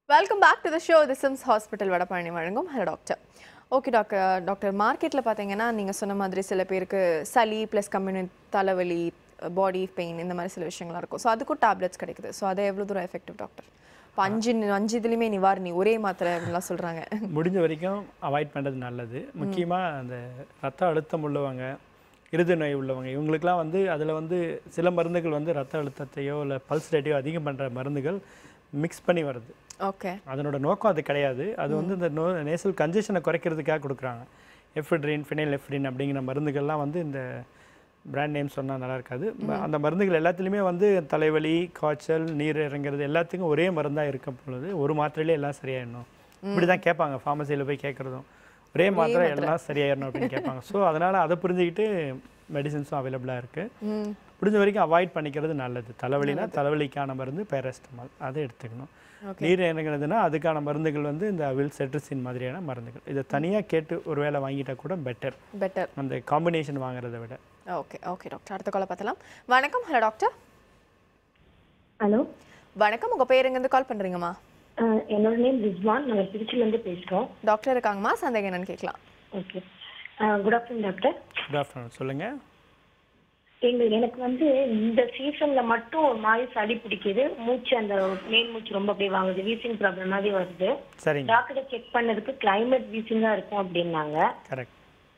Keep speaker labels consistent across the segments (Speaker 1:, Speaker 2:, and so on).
Speaker 1: Welcome back to the show the SIMS hospital Vadapalani வழங்கும் hello doctor okay doctor doctor மார்க்கெட்டில் பார்த்தீங்கன்னா நீங்கள் சொன்ன மாதிரி சில பேருக்கு சளி ப்ளஸ் கம்யூனி தலைவலி பாடி பெயின் இந்த மாதிரி சில விஷயங்கள்லாம் இருக்கும் ஸோ அதுக்கும் டேப்லெட்ஸ் கிடைக்குது ஸோ அது எவ்வளோ தூரம் எஃபெக்டிவ் டாக்டர் இப்போ அஞ்சு அஞ்சு இதுலேயுமே நிவாரணி ஒரே மாத்திரை அப்படின்லாம் சொல்கிறாங்க
Speaker 2: முடிஞ்ச வரைக்கும் அவாய்ட் பண்ணுறது நல்லது முக்கியமாக அந்த ரத்த அழுத்தம் உள்ளவங்க இருது நோய் உள்ளவங்க இவங்களுக்குலாம் வந்து அதில் வந்து சில மருந்துகள் வந்து ரத்த அழுத்தத்தையோ இல்லை பல்ஸ் ரேட்டையோ அதிகம் பண்ணுற மருந்துகள் மிக்ஸ் பண்ணி வருது
Speaker 1: ஓகே
Speaker 2: அதனோட நோக்கம் அது கிடையாது அது வந்து இந்த நோ நேசல் கன்ஜெஷனை குறைக்கிறதுக்காக கொடுக்குறாங்க எஃபிட்ரின் ஃபினைல் எஃப்ரின் அப்படிங்கிற மருந்துகள்லாம் வந்து இந்த பிராண்ட் நேம் சொன்னால் நல்லா இருக்காது அந்த மருந்துகள் எல்லாத்துலேயுமே வந்து தலைவலி காய்ச்சல் நீர் இறங்குறது எல்லாத்துக்கும் ஒரே மருந்தாக இருக்க பொழுது ஒரு மாத்திரையிலே எல்லாம் சரியாயிடணும் இப்படி தான் கேட்பாங்க ஃபார்மசியில் போய் கேட்குறதும் ஒரே மாத்திரை எல்லாம் சரியாயிடணும் அப்படின்னு கேட்பாங்க ஸோ அதனால் அதை புரிஞ்சுக்கிட்டு மெடிசின்ஸும் அவைலபிளாக இருக்குது
Speaker 1: ம்
Speaker 2: முடிஞ்ச வரைக்கும் அவாய்ட் பண்ணிக்கிறது நல்லது தலைவலினா தலைவலிக்கான மருந்து பேரஸ்டமால் அதை எடுத்துக்கணும் நீர் இறங்குனதுன்னா அதுக்கான மருந்துகள் வந்து இந்த அவில் செட்ரிசின் மாதிரியான மருந்துகள் இதை தனியாக கேட்டு ஒரு வேளை வாங்கிட்டா கூட பெட்டர்
Speaker 1: பெட்டர்
Speaker 2: அந்த காம்பினேஷன் வாங்குறதை விட
Speaker 1: ஓகே ஓகே டாக்டர் அடுத்த காலை பார்த்தலாம் வணக்கம் ஹலோ டாக்டர்
Speaker 3: ஹலோ
Speaker 1: வணக்கம் உங்கள் பேர் எங்கேருந்து கால் பண்ணுறீங்கம்மா
Speaker 3: அஹ் என்னோட நேம் ரிஸ்வான் நாங்கள் திருச்சியிலேருந்து பேசுகிறோம்
Speaker 1: டாக்டர் இருக்காங்கம்மா சந்தேகம் என்னன்னு கேட்கலாம்
Speaker 3: okay good afternoon doctor
Speaker 2: good afternoon சொல்லுங்கள்
Speaker 3: எங்க எனக்கு வந்து இந்த சீசன்ல மட்டும் ஒரு மாதிரி சளி பிடிக்குது மூச்சு அந்த மேல் மூச்சு ரொம்ப அப்படியே வாங்குது வீசிங் ப்ராப்ளம் மாதிரி வருது
Speaker 2: சரிங்க
Speaker 3: டாக்டரை செக் பண்ணதுக்கு கிளைமேட் வீசிங்கா இருக்கும் அப்படின்னாங்க
Speaker 2: கரெக்ட்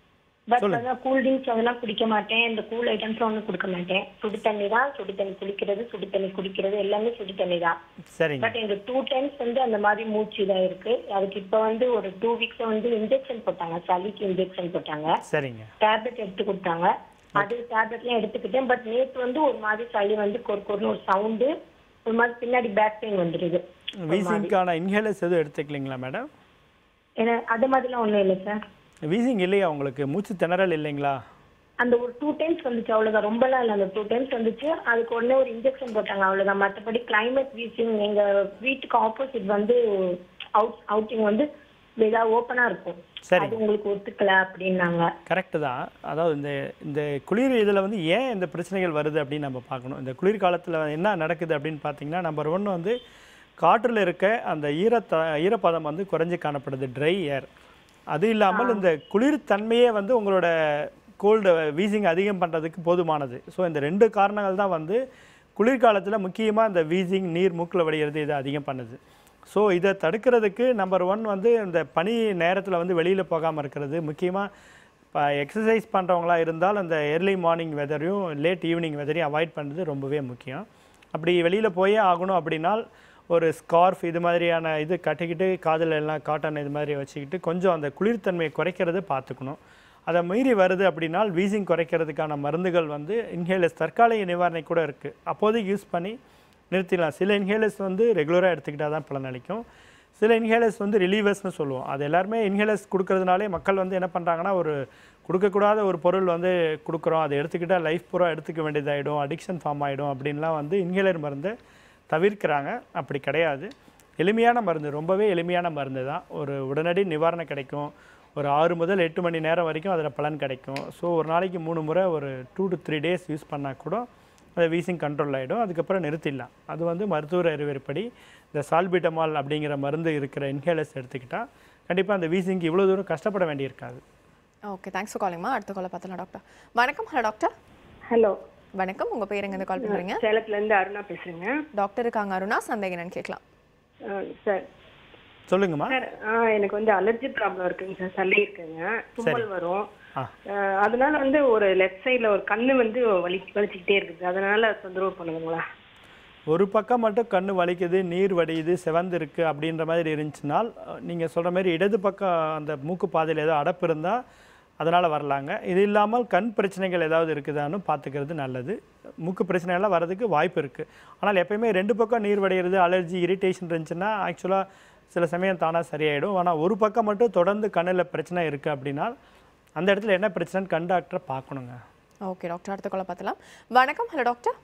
Speaker 3: பட் அதான் கூல் ட்ரிங்க்ஸ் அதெல்லாம் குடிக்க மாட்டேன் இந்த கூல் ஐட்டம்ஸ் ஒன்றும் கொடுக்க மாட்டேன் சுடு தண்ணி தான் சுடு தண்ணி குளிக்கிறது சுடு தண்ணி குடிக்கிறது எல்லாமே சுடு தண்ணி தான்
Speaker 2: சரிங்க
Speaker 3: பட் எனக்கு டூ டைம்ஸ் வந்து அந்த மாதிரி மூச்சு இதாக இருக்கு அதுக்கு இப்போ வந்து ஒரு டூ வீக்ஸ் வந்து இன்ஜெக்ஷன் போட்டாங்க சளிக்கு இன்ஜெக்ஷன் போட்டாங்க
Speaker 2: சரிங்க
Speaker 3: டேப்லெட் எடுத்து கொடுத்தாங்க அது டேப்லெட்லாம் எடுத்துக்கிட்டேன் பட் நேற்று வந்து ஒரு மாதிரி சளி வந்து கொர் கொர்னு ஒரு சவுண்டு ஒரு மாதிரி பின்னாடி பேக் பெயின் வந்துடுது
Speaker 2: வீசிங்க்கான இன்ஹேலர்ஸ் எதுவும் எடுத்துக்கலைங்களா மேடம்
Speaker 3: ஏன்னா அது மாதிரிலாம் ஒன்றும் இல்லை சார்
Speaker 2: வீசிங் இல்லையா உங்களுக்கு மூச்சு திணறல் இல்லைங்களா
Speaker 3: அந்த ஒரு டூ டைம்ஸ் வந்துச்சு அவ்வளோதான் ரொம்பலாம் இல்லை அந்த டூ டைம்ஸ் வந்துச்சு அதுக்கு உடனே ஒரு இன்ஜெக்ஷன் போட்டாங்க அவ்வளோதான் மற்றபடி கிளைமேட் வீசிங் எங்கள் வீட்டுக்கு ஆப்போசிட் வந்து அவுட் அவுட்டிங் வந்து ஏதாவது ஓப்பனாக இருக்கும்
Speaker 2: சரி.
Speaker 3: அது உங்களுக்கு ஒத்துக்கல அப்படின்னாங்க
Speaker 2: கரெக்டு தான் அதாவது இந்த இந்த குளிர் இதில் வந்து ஏன் இந்த பிரச்சனைகள் வருது அப்படின்னு நம்ம பார்க்கணும் இந்த குளிர்காலத்தில் என்ன நடக்குது அப்படின்னு பார்த்தீங்கன்னா நம்பர் ஒன்று வந்து காற்றில் இருக்க அந்த ஈரத்த ஈரப்பதம் வந்து குறைஞ்சு காணப்படுது ட்ரை ஏர் அது இல்லாமல் இந்த குளிர்தன்மையே வந்து உங்களோட கோல்டு வீசிங் அதிகம் பண்ணுறதுக்கு போதுமானது ஸோ இந்த ரெண்டு காரணங்கள் தான் வந்து குளிர்காலத்தில் முக்கியமாக இந்த வீசிங் நீர் மூக்கில் வடிகிறது இது அதிகம் பண்ணுது ஸோ இதை தடுக்கிறதுக்கு நம்பர் ஒன் வந்து இந்த பனி நேரத்தில் வந்து வெளியில் போகாமல் இருக்கிறது முக்கியமாக இப்போ எக்ஸசைஸ் பண்ணுறவங்களா இருந்தால் அந்த ஏர்லி மார்னிங் வெதரையும் லேட் ஈவினிங் வெதரையும் அவாய்ட் பண்ணுறது ரொம்பவே முக்கியம் அப்படி வெளியில் போயே ஆகணும் அப்படின்னால் ஒரு ஸ்கார்ஃப் இது மாதிரியான இது கட்டிக்கிட்டு காதில் எல்லாம் காட்டன் இது மாதிரி வச்சுக்கிட்டு கொஞ்சம் அந்த குளிர்த்தன்மையை குறைக்கிறத பார்த்துக்கணும் அதை மீறி வருது அப்படின்னால் வீசிங் குறைக்கிறதுக்கான மருந்துகள் வந்து இன்ஹேலர்ஸ் தற்காலிக நிவாரணை கூட இருக்குது அப்போதைக்கு யூஸ் பண்ணி நிறுத்திடலாம் சில இன்ஹேலர்ஸ் வந்து ரெகுலராக எடுத்துக்கிட்டால் தான் பலன் அளிக்கும் சில இன்ஹேலர்ஸ் வந்து ரிலீவர்ஸ்னு சொல்லுவோம் அது எல்லாருமே இன்ஹேலர்ஸ் கொடுக்கறதுனாலே மக்கள் வந்து என்ன பண்ணுறாங்கன்னா ஒரு கொடுக்கக்கூடாத ஒரு பொருள் வந்து கொடுக்குறோம் அதை எடுத்துக்கிட்டால் லைஃப் பூரா எடுத்துக்க வேண்டியதாகிடும் அடிக்ஷன் ஃபார்ம் ஆகிடும் அப்படின்லாம் வந்து இன்ஹேலர் மருந்தை தவிர்க்கிறாங்க அப்படி கிடையாது எளிமையான மருந்து ரொம்பவே எளிமையான மருந்து தான் ஒரு உடனடி நிவாரணம் கிடைக்கும் ஒரு ஆறு முதல் எட்டு மணி நேரம் வரைக்கும் அதில் பலன் கிடைக்கும் ஸோ ஒரு நாளைக்கு மூணு முறை ஒரு two to three days use பண்ணால் கூட அது வீசிங் கண்ட்ரோல் ஆகிடும் அதுக்கப்புறம் நிறுத்திடலாம் அது வந்து மருத்துவர் அறிவுரைப்படி இந்த சால்பிட்டமால் அப்படிங்கிற மருந்து இருக்கிற இன்ஹேலர்ஸ் எடுத்துக்கிட்டால் கண்டிப்பாக அந்த வீசிங்க்கு இவ்வளோ தூரம் கஷ்டப்பட வேண்டியிருக்காது
Speaker 1: ஓகே தேங்க்ஸ் ஃபார் காலிங்மா அடுத்த காலை பார்த்தலாம் டாக்டர் வணக்கம் ஹலோ டாக்டர்
Speaker 4: ஹலோ
Speaker 1: வணக்கம் உங்கள் பேர் எங்கேருந்து கால் பண்ணுறீங்க
Speaker 4: சேலத்துல இருந்து அருணா பேசுறேங்க
Speaker 1: டாக்டர் இருக்காங்க அருணா சந்தேகம் என்னன்னு கேட்கலாம்
Speaker 4: அஹ் சார்
Speaker 2: சொல்லுங்கம்மா
Speaker 4: சார் ஆ, எனக்கு வந்து அலர்ஜி ப்ராப்ளம் இருக்குங்க சார் சளி இருக்குங்க தும்மல் வரும்
Speaker 2: ஆ.
Speaker 4: அஹ், அதனால வந்து ஒரு லெஃப்ட் சைடுல ஒரு கண்ணு வந்து வலி வலிச்சுக்கிட்டே இருக்குது அதனால தொந்தரவு பண்ணுதுங்களா
Speaker 2: ஒரு பக்கம் மட்டும் கண்ணு வலிக்குது நீர் வடியுது செவந்து இருக்குது அப்படின்ற மாதிரி இருந்துச்சுனால் நீங்கள் சொல்கிற மாதிரி இடது பக்கம் அந்த மூக்கு பாதையில் ஏதோ அடப்பு இருந்தால் அதனால் வரலாங்க இது இல்லாமல் கண் பிரச்சனைகள் ஏதாவது இருக்குதான்னு பார்த்துக்கிறது நல்லது மூக்கு பிரச்சனைகள்லாம் வரதுக்கு வாய்ப்பு இருக்குது ஆனால் எப்பயுமே ரெண்டு பக்கம் நீர் வடிகிறது அலர்ஜி இரிட்டேஷன் இருந்துச்சுன்னா ஆக்சுவலாக சில சமயம் தானாக சரியாயிடும் ஆனால் ஒரு பக்கம் மட்டும் தொடர்ந்து கண்ணில் பிரச்சனை இருக்குது அப்படின்னா அந்த இடத்துல என்ன பிரச்சனைன்னு கண் டாக்டரை பார்க்கணுங்க
Speaker 1: ஓகே டாக்டர் அடுத்த காலை பார்த்தலாம் வணக்கம் ஹலோ டாக்டர்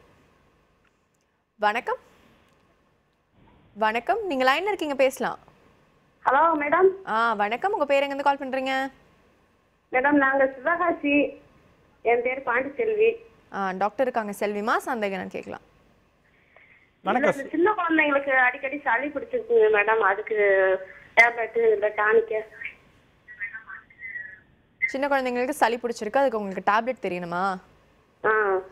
Speaker 1: வணக்கம் வணக்கம் நீங்க லைன்ல இருக்கீங்க பேசலாம்
Speaker 5: ஹலோ மேடம்
Speaker 1: ஆ வணக்கம் உங்க பேர் எங்கேருந்து கால் பண்றீங்க
Speaker 5: மேடம் நாங்க சிவகாசி என் பேர் பாண்டிச்செல்வி
Speaker 1: ஆ டாக்டர் இருக்காங்க செல்விமா சந்தேகம் என்னன்னு கேட்கலாம்
Speaker 2: வணக்கம்
Speaker 5: இந்த சின்ன குழந்தைங்களுக்கு அடிக்கடி சளி பிடிச்சிருக்குங்க மேடம் அதுக்கு டேப்லெட் இந்த டானிக்கு
Speaker 1: சின்ன குழந்தைங்களுக்கு சளி பிடிச்சிருக்கு அதுக்கு உங்களுக்கு டேப்லெட் தெரியணுமா
Speaker 5: ஆ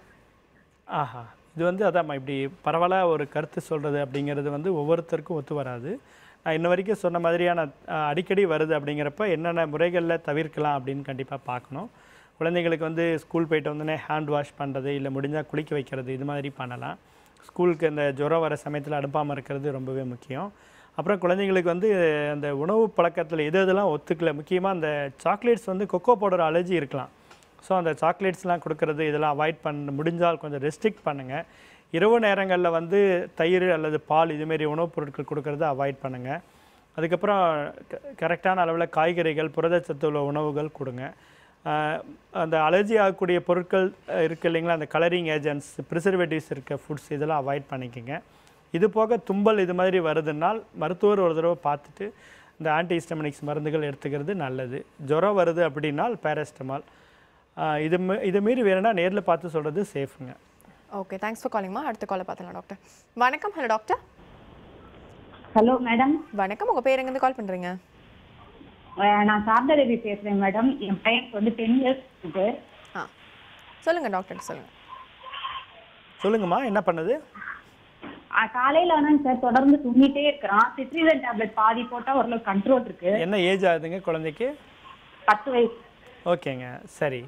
Speaker 2: ஆஹா இது வந்து அதாம்மா இப்படி பரவலாக ஒரு கருத்து சொல்கிறது அப்படிங்கிறது வந்து ஒவ்வொருத்தருக்கும் ஒத்து வராது நான் இன்ன வரைக்கும் சொன்ன மாதிரியான அஹ், அடிக்கடி வருது அப்படிங்கிறப்ப என்னென்ன முறைகளில் தவிர்க்கலாம் அப்படின்னு கண்டிப்பாக பார்க்கணும் குழந்தைங்களுக்கு வந்து ஸ்கூல் போயிட்டு வந்தோடனே ஹேண்ட் வாஷ் பண்ணுறது இல்லை முடிஞ்சால் குளிக்க வைக்கிறது இது மாதிரி பண்ணலாம் ஸ்கூலுக்கு இந்த ஜுரம் வர சமயத்தில் அனுப்பாமல் இருக்கிறது ரொம்பவே முக்கியம் அப்புறம் குழந்தைங்களுக்கு வந்து அந்த உணவு பழக்கத்தில் எது எதெல்லாம் ஒத்துக்கல முக்கியமாக அந்த சாக்லேட்ஸ் வந்து கொக்கோ பவுடர் அலர்ஜி இருக்கலாம் ஸோ அந்த சாக்லேட்ஸ்லாம் கொடுக்கறது இதெல்லாம் அவாய்ட் பண்ண முடிஞ்சால் கொஞ்சம் ரெஸ்ட்ரிக்ட் பண்ணுங்கள் இரவு நேரங்களில் வந்து தயிர் அல்லது பால் இதுமாரி உணவுப் பொருட்கள் கொடுக்கறத அவாய்ட் பண்ணுங்கள் அதுக்கப்புறம் க- கரெக்டான அளவில் காய்கறிகள் புரதச்சத்து உள்ள உணவுகள் கொடுங்க ஆஹ் அந்த அலர்ஜி ஆகக்கூடிய பொருட்கள் அஹ், இருக்கு இல்லைங்களா அந்த கலரிங் ஏஜென்ட்ஸ் ப்ரிசர்வேட்டிவ்ஸ் இருக்க ஃபுட்ஸ் இதெல்லாம் அவாய்ட் பண்ணிக்கோங்க இது போக தும்பல் இது மாதிரி வருதுன்னால் மருத்துவர் ஒரு தடவை பார்த்துட்டு இந்த ஆன்டிஹிஸ்டமினிக்ஸ் மருந்துகள் எடுத்துக்கிறது நல்லது ஜுரம் வருது அப்படின்னால் பேராசிட்டமால் ஆஹ் இது மீ- இது மீறி வேணும்னா நேரில் பார்த்து சொல்கிறது சேஃபுங்க
Speaker 1: ஓகே தேங்க்ஸ் ஃபார் காலிங்மா அடுத்த காலை பார்த்தலாம் டாக்டர் வணக்கம் ஹலோ டாக்டர்
Speaker 6: ஹலோ மேடம்
Speaker 1: வணக்கம் உங்கள் பேர் எங்கேருந்து கால் பண்ணுறீங்க
Speaker 6: அஹ் நான் சாரதாதேவி பேசுறேன் மேடம் என் பையனுக்கு வந்து டென் இயர்ஸ் இருக்கு
Speaker 1: ஆ சொல்லுங்கள் டாக்டர் சொல்லுங்கள்
Speaker 2: சொல்லுங்கம்மா என்ன பண்ணுது
Speaker 6: அஹ் காலையில வேணாங்க சார் தொடர்ந்து தூங்கிட்டே இருக்கிறான் சிட்ரிசன் டேப்லெட் பாதி போட்டா ஓரளவு கண்ட்ரோல் இருக்கு
Speaker 2: என்ன ஏஜ் ஆகுதுங்க குழந்தைக்கு
Speaker 6: பத்து வயசு
Speaker 2: ஓகேங்க சரி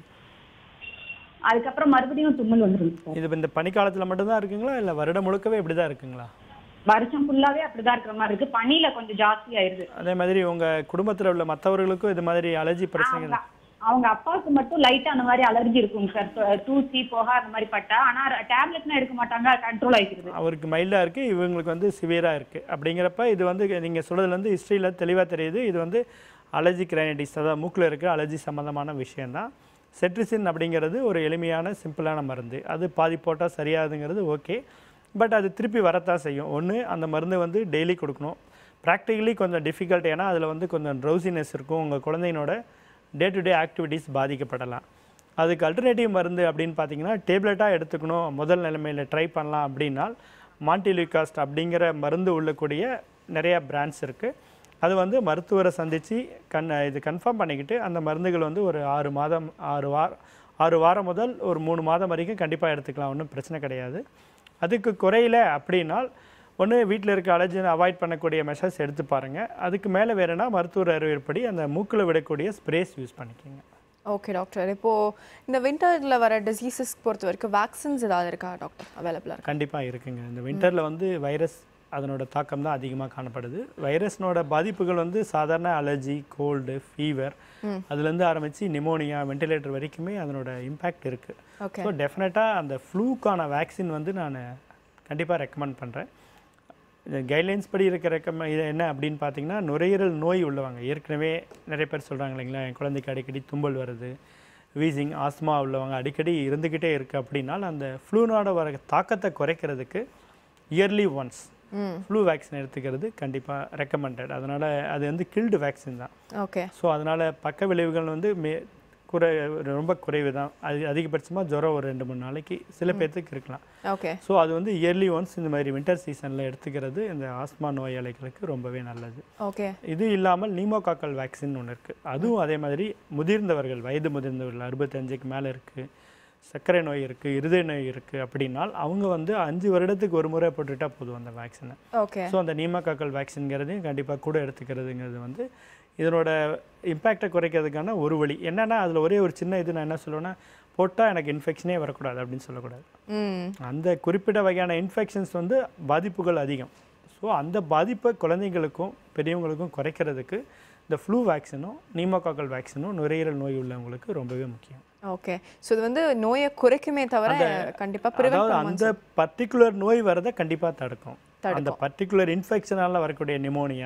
Speaker 6: அதுக்கப்புறம் மறுபடியும் தும்மல் வந்துருங்க சார்
Speaker 2: இது இந்த பனிக்காலத்தில் மட்டும்தான் இருக்குங்களா இல்லை வருடம் முழுக்கவே இப்படி தான் இருக்குங்களா
Speaker 6: வருஷம் ஃபுல்லாவே அப்படிதான் இருக்கிற மாதிரி இருக்கு பனியில கொஞ்சம் ஜாஸ்தி ஆயிருது
Speaker 2: அதே மாதிரி உங்கள் குடும்பத்தில் உள்ள மற்றவர்களுக்கும் இது மாதிரி அலர்ஜி பிரச்சனைகள்
Speaker 6: அவங்க- அவங்க அப்பாவுக்கு மட்டும் லைட்டா அந்த மாதிரி அலர்ஜி இருக்குங்க சார் து- தூசி புகை அந்த மாதிரி பட்டா ஆனா டேப்லெட்னா எடுக்க மாட்டாங்க கண்ட்ரோல் ஆயிக்கிறது
Speaker 2: அவருக்கு மைல்டாக இருக்குது இவங்களுக்கு வந்து சிவியராக இருக்குது அப்படிங்கிறப்ப இது வந்து நீங்கள் சொல்கிறதுலேருந்து ஹிஸ்ட்ரியில் தெளிவாக தெரியுது இது வந்து அலர்ஜிக் ரைனடிஸ் அதாவது மூக்கில் இருக்கிற அலர்ஜி சம்மந்தமான விஷயந்தான் செட்ரிசின் அப்படிங்கிறது ஒரு எளிமையான சிம்பிளான மருந்து அது பாதி போட்டால் சரியாகுதுங்கிறது ஓகே பட் அது திருப்பி வரத்தான் செய்யும் ஒன்று அந்த மருந்து வந்து டெய்லி கொடுக்கணும் ப்ராக்டிக்கலி கொஞ்சம் டிஃபிகல்ட் ஏன்னா அதில் வந்து கொஞ்சம் ட்ரௌசினஸ் இருக்கும் உங்கள் குழந்தையினோட டே டு டே ஆக்டிவிட்டீஸ் பாதிக்கப்படலாம் அதுக்கு அல்டர்னேட்டிவ் மருந்து அப்படின்னு பார்த்தீங்கன்னா டேப்லெட்டாக எடுத்துக்கணும் முதல் நிலைமையில் ட்ரை பண்ணலாம் அப்படின்னால் மாண்டிலிகாஸ்ட் அப்படிங்கிற மருந்து உள்ளக்கூடிய நிறைய பிராண்ட்ஸ் இருக்குது அது வந்து மருத்துவரை சந்தித்து கண் இது கன்ஃபார்ம் பண்ணிக்கிட்டு அந்த மருந்துகள் வந்து ஒரு ஆறு மாதம் ஆறு வாரம் ஆறு வாரம் முதல் ஒரு மூணு மாதம் வரைக்கும் கண்டிப்பாக எடுத்துக்கலாம் ஒன்றும் பிரச்சனை கிடையாது அதுக்கு குறையில அப்படின்னால் ஒன்று வீட்டில் இருக்க அலர்ஜினை அவாய்ட் பண்ணக்கூடிய மெஷர்ஸ் எடுத்து பாருங்கள் அதுக்கு மேலே வேறுனா மருத்துவர் அறிவுரைப்படி அந்த மூக்கில் விடக்கூடிய ஸ்ப்ரேஸ் யூஸ் பண்ணிக்கோங்க
Speaker 1: ஓகே டாக்டர் இப்போது இந்த விண்டரில் வர டிசீசஸ் பொறுத்த வரைக்கும் வேக்சின்ஸ் ஏதாவது இருக்கா டாக்டர் அவைலபிளாக இருக்கா
Speaker 2: கண்டிப்பாக இருக்குங்க இந்த விண்டரில் வந்து வைரஸ் அதனோட தாக்கம் தான் அதிகமாக காணப்படுது வைரஸ்னோட பாதிப்புகள் வந்து சாதாரண அலர்ஜி கோல்டு ஃபீவர் அதுலேருந்து ஆரம்பித்து நிமோனியா வென்டிலேட்டர் வரைக்குமே அதனோட இம்பேக்ட் இருக்குது
Speaker 1: ஓகே
Speaker 2: ஸோ டெஃபினட்டாக அந்த ஃப்ளூக்கான வேக்சின் வந்து நான் கண்டிப்பாக ரெக்கமெண்ட் பண்ணுறேன் இந்த கைட்லைன்ஸ் படி இருக்க ரெக்கம இது என்ன அப்படின்னு பார்த்தீங்கன்னா நுரையீரல் நோய் உள்ளவங்க ஏற்கனவே நிறைய பேர் சொல்கிறாங்க இல்லைங்களா என் குழந்தைக்கு அடிக்கடி தும்பல் வருது வீசிங் ஆஸ்மா உள்ளவங்க அடிக்கடி இருந்துக்கிட்டே இருக்குது அப்படின்னால் அந்த ஃப்ளூனோட வர தாக்கத்தை குறைக்கிறதுக்கு இயர்லி ஒன்ஸ்
Speaker 1: ம்
Speaker 2: ஃப்ளூ வேக்சின் எடுத்துக்கிறது கண்டிப்பாக ரெக்கமெண்டட் அதனால் அது வந்து கில்டு வேக்சின் தான்
Speaker 1: ஓகே
Speaker 2: ஸோ அதனால் பக்க விளைவுகள் வந்து மே குறை ரொம்ப குறைவு தான் அது அதிகபட்சமாக ஜுரம் ஒரு ரெண்டு மூணு நாளைக்கு சில பேர்த்துக்கு இருக்கலாம்
Speaker 1: ஓகே
Speaker 2: ஸோ அது வந்து இயர்லி ஒன்ஸ் இந்த மாதிரி வின்டர் சீசனில் எடுத்துக்கிறது இந்த ஆஸ்மா நோயாளிகளுக்கு ரொம்பவே நல்லது
Speaker 1: ஓகே
Speaker 2: இது இல்லாமல் நீமோகாக்கல் வேக்சின் ஒன்று இருக்குது அதுவும் அதே மாதிரி முதிர்ந்தவர்கள் வயது முதிர்ந்தவர்கள் அறுபத்தஞ்சுக்கு மேலே இருக்குது சர்க்கரை நோய் இருக்குது இருதய நோய் இருக்குது அப்படின்னால் அவங்க வந்து அஞ்சு வருடத்துக்கு ஒரு முறை போட்டுட்டா போதும் அந்த வேக்சினை
Speaker 1: ஓகே
Speaker 2: ஸோ அந்த நீமக்காக்கல் வேக்சின்ங்கிறதையும் கண்டிப்பாக கூட எடுத்துக்கிறதுங்கிறது வந்து இதனோட இம்பேக்டை குறைக்கிறதுக்கான ஒரு வழி என்னென்னா அதில் ஒரே ஒரு சின்ன இது நான் என்ன சொல்லுவேன்னா போட்டால் எனக்கு இன்ஃபெக்ஷனே வரக்கூடாது அப்படின்னு சொல்லக்கூடாது
Speaker 1: ம்
Speaker 2: அந்த குறிப்பிட்ட வகையான இன்ஃபெக்ஷன்ஸ் வந்து பாதிப்புகள் அதிகம் ஸோ அந்த பாதிப்பை குழந்தைங்களுக்கும் பெரியவங்களுக்கும் குறைக்கிறதுக்கு இந்த ஃப்ளூ வேக்சினும் நீமோகாக்கல் வேக்சினும் நுரையீரல் நோய் உள்ளவங்களுக்கு ரொம்பவே முக்கியம்
Speaker 1: ஓகே ஸோ இது வந்து நோயை குறைக்குமே தவிர கண்டிப்பாக
Speaker 2: அதாவது
Speaker 1: ப்ரிவென்ட்
Speaker 2: அந்த பர்டிகுலர் நோய் வரதை கண்டிப்பாக தடுக்கும் அந்த
Speaker 1: தடுக்கும்.
Speaker 2: பர்டிகுலர் இன்ஃபெக்ஷனால வரக்கூடிய நிமோனியா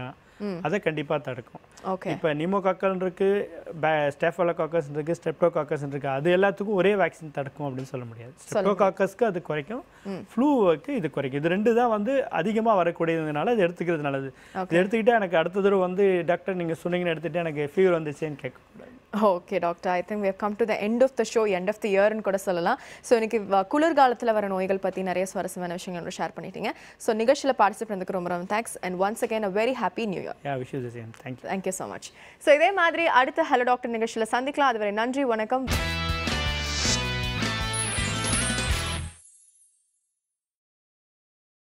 Speaker 2: அதை கண்டிப்பாக தடுக்கும்
Speaker 1: ஓகே
Speaker 2: இப்போ நிமோகாக்கல் இருக்கு ஸ்டெஃபலோகாக்கஸ் இருக்கு ஸ்டெப்டோகாக்கஸ் இருக்கு அது எல்லாத்துக்கும் ஒரே வேக்சின் தடுக்கும் அப்படின்னு சொல்ல முடியாது ஸ்டெப்டோகாக்கஸ்க்கு அது குறைக்கும் ஃப்ளூவுக்கு இது குறைக்கும் இது ரெண்டு தான் வந்து அதிகமாக வரக்கூடியதுனால இது எடுத்துக்கிறது நல்லது இது எடுத்துக்கிட்டே எனக்கு அடுத்த தடவை வந்து டாக்டர் நீங்கள் சொன்னீங்கன்னு எடுத்துகிட்டு எனக்கு ஃபீவர் வந்துச்சேன்னு கேட்கக்கூடாது
Speaker 1: okay doctor I think we have come to the end of the show end of the இயர்னு கூட சொல்லலாம் ஸோ இன்னைக்கு வ- குளிர்காலத்தில் வர நோய்கள் பற்றி நிறைய சுவாரஸ்யமான விஷயங்கள் ஷேர் பண்ணிட்டீங்க ஸோ நிகழ்ச்சியில் பார்ட்டிசிபேட் பண்ணதுக்கு ரொம்ப ரொம்ப thanks and once again a very happy new year
Speaker 2: yeah wish you the same thank you
Speaker 1: thank you so much so இதே மாதிரி அடுத்த ஹலோ டாக்டர் நிகழ்ச்சியில் சந்திக்கலாம் அதுவரை நன்றி வணக்கம்